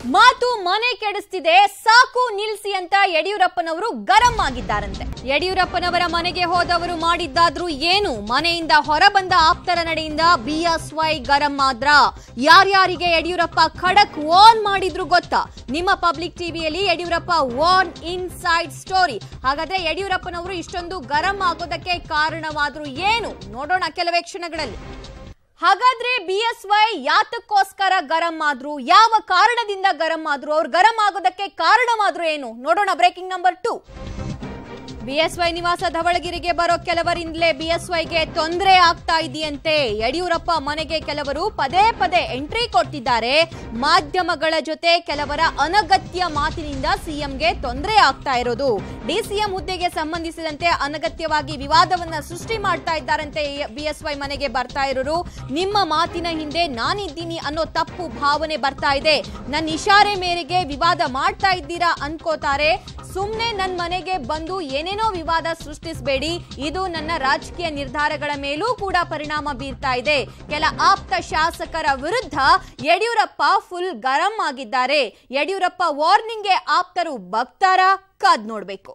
ಮಾತು ಮನೆ ಕೆಡಿಸ್ತಿದೆ ಸಾಕು ನಿಲ್ಸಿ ಅಂತ ಯಡಿಯೂರಪ್ಪನವರು ಗರಂ ಆಗಿದ್ದಾರಂತೆ ಯಡಿಯೂರಪ್ಪನವರ ಮನೆಗೆ ಹೋದವರು ಮಾಡಿದ್ದಾದ್ರೂ ಏನು ಮನೆಯಿಂದ ಹೊರಬಂದ ಆಪ್ತರ ನಡೆಯಿಂದ ಬಿಎಸ್ವೈ ಗರಂ ಆದ್ರ ಯಾರ್ಯಾರಿಗೆ ಯಡಿಯೂರಪ್ಪ ಖಡಕ್ ವಾರ್ನ್ ಮಾಡಿದ್ರು ಗೊತ್ತಾ ನಿಮ್ಮ ಪಬ್ಲಿಕ್ ಟಿವಿಯಲ್ಲಿ ಯಡಿಯೂರಪ್ಪ ವಾರ್ನ್ ಇನ್ಸೈಡ್ ಸ್ಟೋರಿ ಹಾಗಾದ್ರೆ ಯಡಿಯೂರಪ್ಪನವರು ಇಷ್ಟೊಂದು ಗರಂ ಆಗೋದಕ್ಕೆ ಕಾರಣವಾದ್ರು ಏನು ನೋಡೋಣ ಕೆಲವೇ ಕ್ಷಣಗಳಲ್ಲಿ ಹಾಗಾದ್ರೆ ಬಿ ಎಸ್ ವೈ ಯಾತಕ್ಕೋಸ್ಕರ ಗರಂ ಆದ್ರು ಯಾವ ಕಾರಣದಿಂದ ಗರಂ ಆದ್ರು ಅವ್ರು ಗರಂ ಆಗೋದಕ್ಕೆ ಕಾರಣವಾದ್ರು ಏನು ನೋಡೋಣ ಬ್ರೇಕಿಂಗ್ ನಂಬರ್ ಟೂ ಬಿಎಸ್ವೈ ನಿವಾಸ ಧವಳಗಿರಿಗೆ ಬರೋ ಕೆಲವರಿಂದಲೇ ಬಿಎಸ್ವೈಗೆ ತೊಂದರೆ ಆಗ್ತಾ ಇದೆಯಂತೆ ಯಡಿಯೂರಪ್ಪ ಮನೆಗೆ ಕೆಲವರು ಪದೇ ಪದೇ ಎಂಟ್ರಿ ಕೊಟ್ಟಿದ್ದಾರೆ ಮಾಧ್ಯಮಗಳ ಜೊತೆ ಕೆಲವರ ಅನಗತ್ಯ ಮಾತಿನಿಂದ ಸಿಎಂಗೆ ತೊಂದರೆ ಆಗ್ತಾ ಇರೋದು ಡಿಸಿಎಂ ಹುದ್ದೆಗೆ ಸಂಬಂಧಿಸಿದಂತೆ ಅನಗತ್ಯವಾಗಿ ವಿವಾದವನ್ನ ಸೃಷ್ಟಿ ಮಾಡ್ತಾ ಇದ್ದಾರಂತೆ ಬಿಎಸ್ವೈ ಮನೆಗೆ ಬರ್ತಾ ಇರೋರು ನಿಮ್ಮ ಮಾತಿನ ಹಿಂದೆ ನಾನಿದ್ದೀನಿ ಅನ್ನೋ ತಪ್ಪು ಭಾವನೆ ಬರ್ತಾ ಇದೆ ನನ್ನ ಇಶಾರೆ ಮೇರೆಗೆ ವಿವಾದ ಮಾಡ್ತಾ ಇದ್ದೀರಾ ಅನ್ಕೋತಾರೆ ಸುಮ್ನೆ ನನ್ನ ಮನೆಗೆ ಬಂದು ಏನೇನೋ ವಿವಾದ ಸೃಷ್ಟಿಸಬೇಡಿ ಇದು ನನ್ನ ರಾಜಕೀಯ ನಿರ್ಧಾರಗಳ ಮೇಲೂ ಕೂಡ ಪರಿಣಾಮ ಬೀರ್ತಾ ಇದೆ ಕೆಲ ಆಪ್ತ ಶಾಸಕರ ವಿರುದ್ಧ ಯಡಿಯೂರಪ್ಪ ಫುಲ್ ಗರಂ ಆಗಿದ್ದಾರೆ ಯಡಿಯೂರಪ್ಪ ವಾರ್ನಿಂಗ್ಗೆ ಆಪ್ತರು ಬಗ್ತಾರಾ ಕಾದ್ ನೋಡ್ಬೇಕು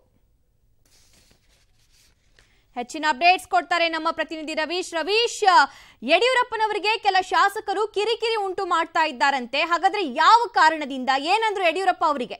ಹೆಚ್ಚಿನ ಅಪ್ಡೇಟ್ಸ್ ಕೊಡ್ತಾರೆ ನಮ್ಮ ಪ್ರತಿನಿಧಿ ರವೀಶ್ ರವೀಶ್ ಯಡಿಯೂರಪ್ಪನವರಿಗೆ ಕೆಲ ಶಾಸಕರು ಕಿರಿಕಿರಿ ಉಂಟು ಮಾಡ್ತಾ ಇದ್ದಾರಂತೆ ಹಾಗಾದ್ರೆ ಯಾವ ಕಾರಣದಿಂದ ಏನಂದ್ರು ಯಡಿಯೂರಪ್ಪ ಅವರಿಗೆ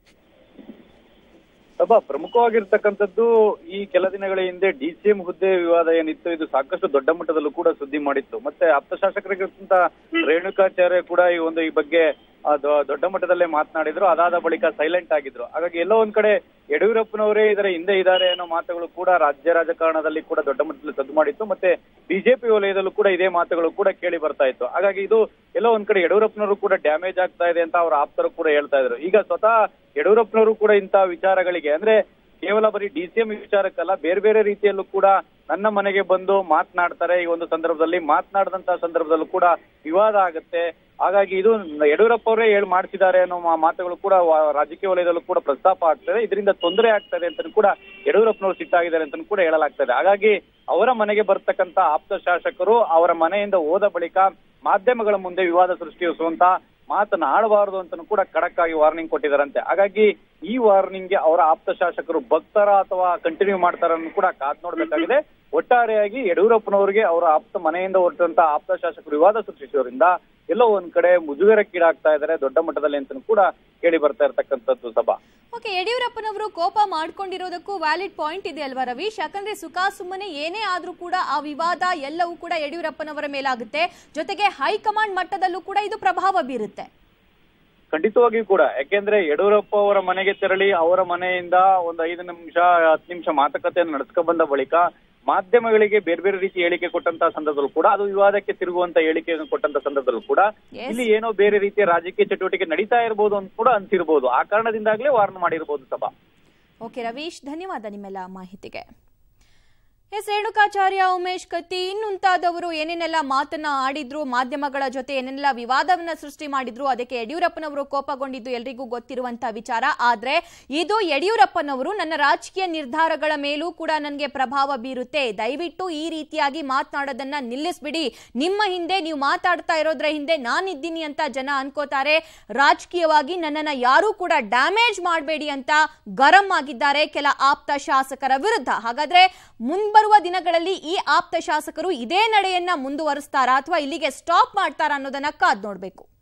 ಸಭಾ ಪ್ರಮುಖವಾಗಿರ್ತಕ್ಕಂಥದ್ದು ಈ ಕೆಲ ದಿನಗಳ ಹಿಂದೆ ಡಿಸಿಎಂ ಹುದ್ದೆ ವಿವಾದ ಏನಿತ್ತು ಇದು ಸಾಕಷ್ಟು ದೊಡ್ಡ ಮಟ್ಟದಲ್ಲೂ ಕೂಡ ಸುದ್ದಿ ಮಾಡಿತ್ತು ಮತ್ತೆ ಆಪ್ತ ಶಾಸಕರಿಗಿಂತ ರೇಣುಕಾಚಾರ್ಯ ಕೂಡ ಈ ಒಂದು ಈ ಬಗ್ಗೆ ಆ, ದೊ- ದೊಡ್ಡ ಮಟ್ಟದಲ್ಲೇ ಮಾತನಾಡಿದ್ರು ಅದಾದ ಬಳಿಕ ಸೈಲೆಂಟ್ ಆಗಿದ್ರು ಹಾಗಾಗಿ ಎಲ್ಲೋ ಒಂದ್ ಕಡೆ ಯಡಿಯೂರಪ್ಪನವರೇ ಇದರ ಹಿಂದೆ ಇದ್ದಾರೆ ಅನ್ನೋ ಮಾತುಗಳು ಕೂಡ ರಾಜ್ಯ ರಾಜಕಾರಣದಲ್ಲಿ ಕೂಡ ದೊಡ್ಡ ಮಟ್ಟದಲ್ಲಿ ಸದ್ದು ಮಾಡಿತ್ತು ಮತ್ತೆ ಬಿಜೆಪಿ ವಲಯದಲ್ಲೂ ಕೂಡ ಇದೇ ಮಾತುಗಳು ಕೂಡ ಕೇಳಿ ಬರ್ತಾ ಇತ್ತು ಹಾಗಾಗಿ ಇದು ಎಲ್ಲೋ ಒಂದ್ ಕಡೆ ಯಡಿಯೂರಪ್ಪನವರು ಕೂಡ ಡ್ಯಾಮೇಜ್ ಆಗ್ತಾ ಇದೆ ಅಂತ ಅವರ ಆಪ್ತರು ಕೂಡ ಹೇಳ್ತಾ ಇದ್ರು ಈಗ ಸ್ವತಃ ಯಡಿಯೂರಪ್ಪನವರು ಕೂಡ ಇಂತಹ ವಿಚಾರಗಳಿಗೆ ಅಂದ್ರೆ ಕೇವಲ ಬರೀ ಡಿಸಿಎಂ ವಿಚಾರಕ್ಕಲ್ಲ ಬೇರೆ ಬೇರೆ ರೀತಿಯಲ್ಲೂ ಕೂಡ ನನ್ನ ಮನೆಗೆ ಬಂದು ಮಾತನಾಡ್ತಾರೆ ಈ ಒಂದು ಸಂದರ್ಭದಲ್ಲಿ ಮಾತನಾಡಿದಂತಹ ಸಂದರ್ಭದಲ್ಲೂ ಕೂಡ ವಿವಾದ ಆಗುತ್ತೆ ಹಾಗಾಗಿ ಇದು ಯಡಿಯೂರಪ್ಪ ಅವರೇ ಹೇಳಿ ಮಾಡಿಸಿದ್ದಾರೆ ಅನ್ನೋ ಮಾ- ಮಾತುಗಳು ಕೂಡ ವ- ರಾಜಕೀಯ ವಲಯದಲ್ಲೂ ಕೂಡ ಪ್ರಸ್ತಾಪ ಆಗ್ತದೆ ಇದರಿಂದ ತೊಂದರೆ ಆಗ್ತದೆ ಅಂತ ಕೂಡ ಯಡಿಯೂರಪ್ಪನವರು ಸಿಟ್ಟಾಗಿದ್ದಾರೆ ಅಂತ ಕೂಡ ಹೇಳಲಾಗ್ತದೆ ಹಾಗಾಗಿ ಅವರ ಮನೆಗೆ ಬರ್ತಕ್ಕಂತ ಆಪ್ತ ಶಾಸಕರು ಅವರ ಮನೆಯಿಂದ ಹೋದ ಬಳಿಕ ಮಾಧ್ಯಮಗಳ ಮುಂದೆ ವಿವಾದ ಸೃಷ್ಟಿಸುವಂತ ಮಾತನಾಡಬಾರದು ಅಂತ ಕೂಡ ಖಡಕ್ ಆಗಿ ವಾರ್ನಿಂಗ್ ಕೊಟ್ಟಿದ್ದಾರಂತೆ ಹಾಗಾಗಿ ಈ ವಾರ್ನಿಂಗ್ಗೆ ಅವರ ಆಪ್ತ ಶಾಸಕರು ಭಕ್ತರ ಅಥವಾ ಕಂಟಿನ್ಯೂ ಮಾಡ್ತಾರ ಕೂಡ ಕಾದ್ ನೋಡ್ಬೇಕಾಗಿದೆ ಒಟ್ಟಾರೆಯಾಗಿ ಯಡಿಯೂರಪ್ಪನವರಿಗೆ ಅವರ ಆಪ್ತ ಮನೆಯಿಂದ ಹೊರಟಂತ ಆಪ್ತ ಶಾಸಕರು ವಿವಾದ ಸೃಷ್ಟಿಸೋದ್ರಿಂದ ಎಲ್ಲೋ ಒಂದ್ ಕಡೆ ಮುಜುಗರಕ್ಕೀಡಾಗ್ತಾ ಇದ್ದಾರೆ ದೊಡ್ಡ ಮಟ್ಟದಲ್ಲಿ ಅಂತ ಕೂಡ ಕೇಳಿ ಬರ್ತಾ ಇರ್ತಕ್ಕಂಥದ್ದು ಸಭಾ ಓಕೆ ಯಡಿಯೂರಪ್ಪನವರು ಕೋಪ ಮಾಡ್ಕೊಂಡಿರೋದಕ್ಕೂ ವ್ಯಾಲಿಡ್ ಪಾಯಿಂಟ್ ಇದೆ ಅಲ್ವಾ ರವೀಶ್ ಯಾಕಂದ್ರೆ ಸುಖ ಸುಮ್ಮನೆ ಏನೇ ಆದ್ರೂ ಕೂಡ ಆ ವಿವಾದ ಎಲ್ಲವೂ ಕೂಡ ಯಡಿಯೂರಪ್ಪನವರ ಮೇಲಾಗುತ್ತೆ ಜೊತೆಗೆ ಹೈಕಮಾಂಡ್ ಮಟ್ಟದಲ್ಲೂ ಕೂಡ ಇದು ಪ್ರಭಾವ ಬೀರುತ್ತೆ ಖಂಡಿತವಾಗಿಯೂ ಕೂಡ ಯಾಕೆಂದ್ರೆ ಯಡಿಯೂರಪ್ಪ ಅವರ ಮನೆಗೆ ತೆರಳಿ ಅವರ ಮನೆಯಿಂದ ಒಂದು ಐದು ನಿಮಿಷ ಹತ್ತು ನಿಮಿಷ ಮಾತುಕತೆಯನ್ನು ನಡೆಸ್ಕೊ ಬಂದ ಬಳಿಕ ಮಾಧ್ಯಮಗಳಿಗೆ ಬೇರೆ ಬೇರೆ ರೀತಿ ಹೇಳಿಕೆ ಕೊಟ್ಟಂತ ಸಂದರ್ಭದಲ್ಲೂ ಕೂಡ ಅದು ವಿವಾದಕ್ಕೆ ತಿರುಗುವಂತ ಹೇಳಿಕೆ ಕೊಟ್ಟಂತ ಸಂದರ್ಭದಲ್ಲೂ ಕೂಡ Yes. ಇಲ್ಲಿ ಏನೋ ಬೇರೆ ರೀತಿಯ ರಾಜಕೀಯ ಚಟುವಟಿಕೆ ನಡೀತಾ ಇರಬಹುದು ಅಂತ ಕೂಡ ಅನ್ಸಿರ್ಬೋದು ಆ ಕಾರಣದಿಂದಾಗ್ಲೇ ವಾರ್ನ್ ಮಾಡಿರ್ಬೋದು ಸಭಾ ಓಕೆ ರವೀಶ್ ಧನ್ಯವಾದ ನಿಮ್ಮೆಲ್ಲ ಮಾಹಿತಿಗೆ ಎಸ್ ರೇಣುಕಾಚಾರ್ಯ ಉಮೇಶ್ ಕತ್ತಿ ಇನ್ನುಂತಾದವರು ಏನೇನೆಲ್ಲ ಮಾತನ್ನ ಆಡಿದ್ರು ಮಾಧ್ಯಮಗಳ ಜೊತೆ ಏನೆಲ್ಲ ವಿವಾದವನ್ನ ಸೃಷ್ಟಿ ಮಾಡಿದ್ರು ಅದಕ್ಕೆ ಯಡಿಯೂರಪ್ಪನವರು ಕೋಪಗೊಂಡಿದ್ದು ಎಲ್ರಿಗೂ ಗೊತ್ತಿರುವಂತ ವಿಚಾರ ಆದ್ರೆ ಇದು ಯಡಿಯೂರಪ್ಪನವರು ನನ್ನ ರಾಜಕೀಯ ನಿರ್ಧಾರಗಳ ಮೇಲೂ ಕೂಡ ನನಗೆ ಪ್ರಭಾವ ಬೀರುತ್ತೆ ದಯವಿಟ್ಟು ಈ ರೀತಿಯಾಗಿ ಮಾತನಾಡೋದನ್ನ ನಿಲ್ಲಿಸ್ಬಿಡಿ ನಿಮ್ಮ ಹಿಂದೆ ನೀವು ಮಾತಾಡ್ತಾ ಇರೋದ್ರ ಹಿಂದೆ ನಾನಿದ್ದೀನಿ ಅಂತ ಜನ ಅನ್ಕೋತಾರೆ ರಾಜಕೀಯವಾಗಿ ನನ್ನನ್ನ ಯಾರೂ ಕೂಡ ಡ್ಯಾಮೇಜ್ ಮಾಡಬೇಡಿ ಅಂತ ಗರಂ ಆಗಿದ್ದಾರೆ ಕೆಲ ಆಪ್ತ ಶಾಸಕರ ವಿರುದ್ಧ ಹಾಗಾದ್ರೆ ಮುಂಬರುವ ದಿನಗಳಲ್ಲಿ ಈ ಆಪ್ತ ಶಾಸಕರು ಇದೇ ನಡೆಯನ್ನ ಮುಂದುವರಿಸ್ತಾರಾ ಅಥವಾ ಇಲ್ಲಿಗೆ ಸ್ಟಾಪ್ ಮಾಡ್ತಾರಾ ಅನ್ನೋದನ್ನ ಕಾದ್ ನೋಡ್ಬೇಕು